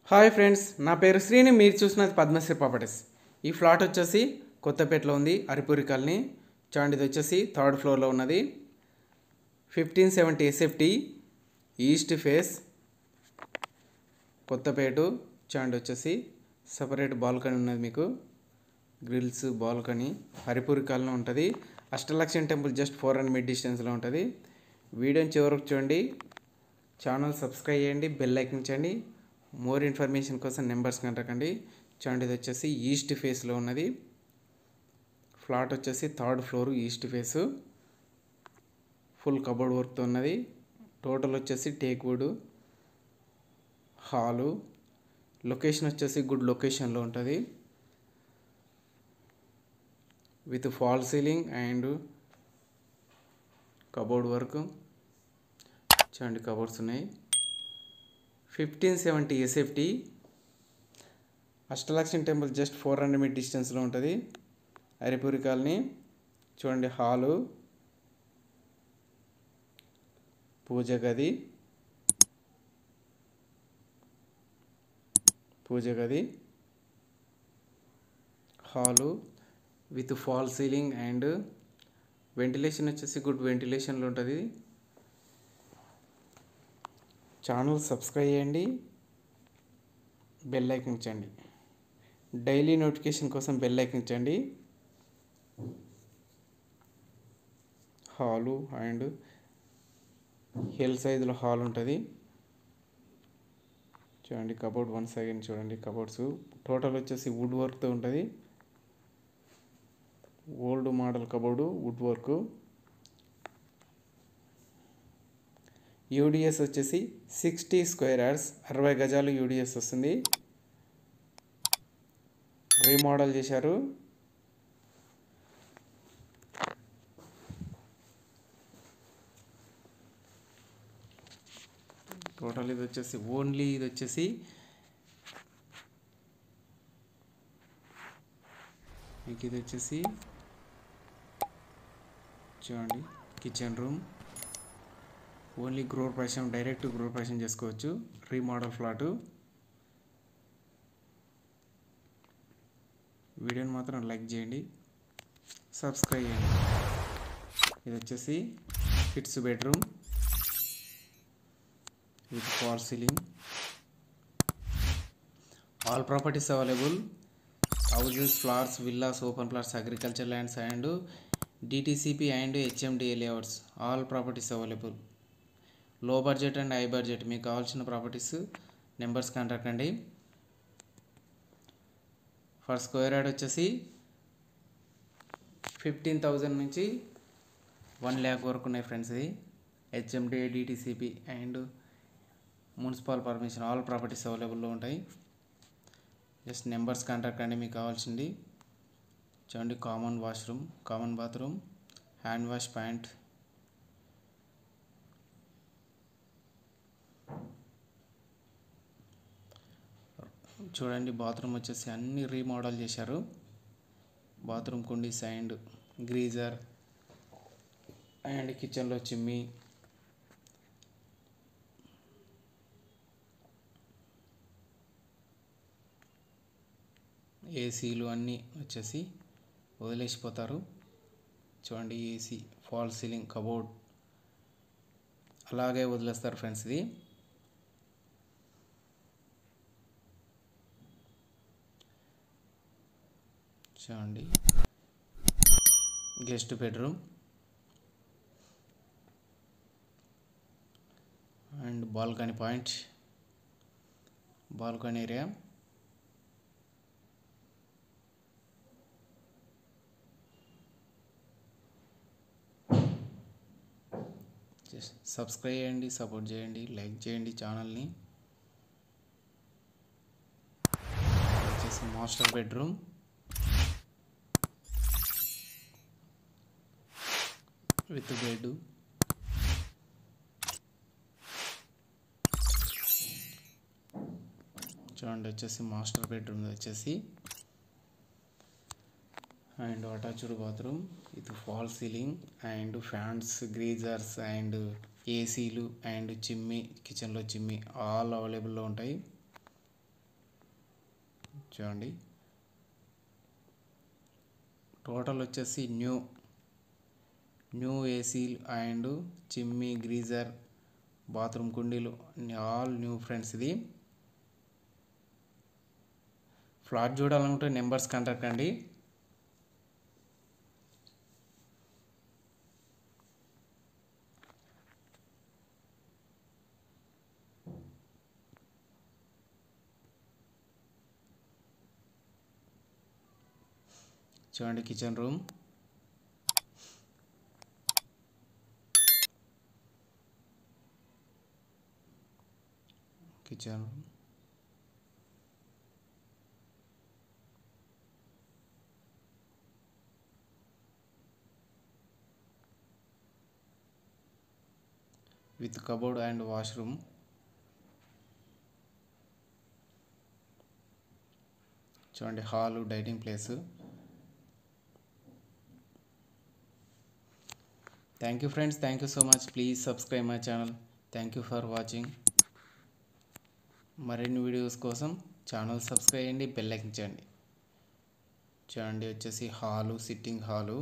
hi friends నా పేరు శ్రీని మీరు చూసినది పద్మశ్రీ ప్రాపర్టీస్ ఈ ఫ్లాట్ వచ్చేసి కొత్తపేటలో ఉంది అరిపూరి కాలనీ చూడండి ఇది వచ్చేసి థర్డ్ ఫ్లోర్లో ఉన్నది fifteen seventy SFT east face Kothapet చూడండి వచ్చేసి సపరేట్ బాల్కనీ ఉన్నది మీకు గ్రిల్స్ బాల్కనీ హరిపూరి కాలనీ ఉంటుంది Ashtalakshmi temple just four hundred meter డిస్టెన్స్లో ఉంటుంది వీడియోని చివరకు చూడండి ఛానల్ సబ్స్క్రైబ్ చేయండి బెల్ ఐకన్ చేయండి మోర్ ఇన్ఫర్మేషన్ కోసం నెంబర్స్ కనరకండి చూడండి ఇది వచ్చేసి ఈస్ట్ ఫేస్లో ఉన్నది ఫ్లాట్ వచ్చేసి third floor east face full cupboard వర్క్తో ఉన్నది టోటల్ వచ్చేసి టేక్ వుడ్ హాలు లొకేషన్ వచ్చేసి గుడ్ లొకేషన్లో ఉంటుంది with fall ceiling and cupboard work చూడండి కబోర్డ్స్ ఉన్నాయి fifteen seventy SFT Ashtalakshmi temple just four hundred metre డిస్టెన్స్లో ఉంటుంది అరిపూరి కాలనీ చూడండి హాలు పూజ గది పూజ గది hall with fall ceiling and ventilation వచ్చేసి గుడ్ వెంటిలేషన్లో ఉంటుంది ఛానల్ సబ్స్క్రైబ్ చేయండి బెల్ ఐకన్ ఇచ్చండి డైలీ నోటిఫికేషన్ కోసం బెల్ ఐకన్ ఇచ్చండి హాలు అండ్ ఎల్ సైజులో హాల్ ఉంటుంది చూడండి కబోర్డ్ వన్ సెకండ్ చూడండి కబోర్డ్స్ టోటల్ వచ్చేసి వుడ్ వర్క్తో ఉంటుంది old model cupboard wood work UDS వచ్చేసి సిక్స్టీ స్క్వేర్ యార్డ్స్ అరవై గజాలు యూడిఎస్ వస్తుంది రీమోడల్ చేశారు టోటల్ ఇది వచ్చేసి ఓన్లీ ఇది వచ్చేసి మీకు ఇది వచ్చేసి చూడండి కిచెన్ రూమ్ ఓన్లీ గ్రోర్ ప్రవేశం డైరెక్ట్ గ్రోర్ ప్రవేశం చేసుకోవచ్చు రీమోడల్ ఫ్లాటు వీడియోని మాత్రం లైక్ చేయండి సబ్స్క్రైబ్ చేయండి ఇది వచ్చేసి kids bedroom with fall ceiling all properties available houses flats villas open plots agriculture lands and DTCP and HMDA layouts all properties available low budget and high budget మీకు కావాల్సిన properties numbers contact అండి for square yard వచ్చేసి fifteen thousand నుంచి one lakh వరకు ఉన్నాయి friends ఇది HMDA DTCP and municipal permission all properties అవైలబుల్లో ఉంటాయి జస్ట్ నెంబర్స్ కాంటాక్ట్ అండి మీకు కావాల్సింది చూడండి common washroom common bathroom hand wash ప్యాంట్ చూడండి బాత్రూమ్ వచ్చేసి అన్ని రీమోడల్ చేశారు బాత్రూమ్ కుండీస్ అండ్ గ్రీజర్ అండ్ కిచెన్లో చిమ్మి ఏసీలు అన్నీ వచ్చేసి వదిలేసిపోతారు చూడండి ఏసీ ఫాల్ సీలింగ్ కబోర్డ్ అలాగే వదిలేస్తారు ఫ్రెండ్స్ ఇది చూడండి guest bedroom and balcony point balcony area just subscribe చేయండి సపోర్ట్ చేయండి లైక్ చేయండి ఛానల్ని వచ్చేసి మాస్టర్ బెడ్రూమ్ విత్ బెడ్ చూడండి వచ్చేసి మాస్టర్ బెడ్రూమ్ వచ్చేసి and attached bathroom with fall ceiling and fans geysers and ఏసీలు అండ్ చిమ్మి కిచెన్లో చిమ్మి ఆల్ అవైలబుల్లో ఉంటాయి చూడండి టోటల్ వచ్చేసి new new AC and chimney geyser bathroom కుండీలు ఆల్ న్యూ ఫ్రెండ్స్ ఇది ఫ్లాట్ చూడాలనుకుంటే నెంబర్స్ కాంటాక్ట్ అండి చూడండి kitchen room kitchen room with cupboard and washroom చూడండి hall dining place thank you friends thank you so much please subscribe my channel thank you for watching మరిన్ని videos కోసం channel subscribe చేయండి bell ఎక్కించండి చూడండి వచ్చేసి hall sitting hall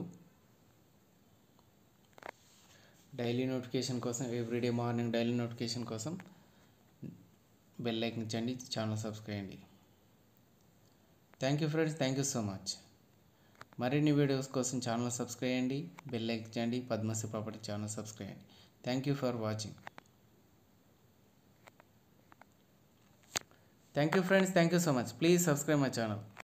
daily notification కోసం everyday morning daily notification కోసం bell ఎక్కించండి channel subscribe చేయండి thank you friends thank you so much మరిన్ని వీడియోస్ కోసం ఛానల్ సబ్స్క్రైబ్ చేయండి బెల్ ఎక్కించండి పద్మశ్రీ ప్రాపర్టీ ఛానల్ సబ్స్క్రైబ్ చేయండి thank you for watching thank you friends thank you so much please subscribe my channel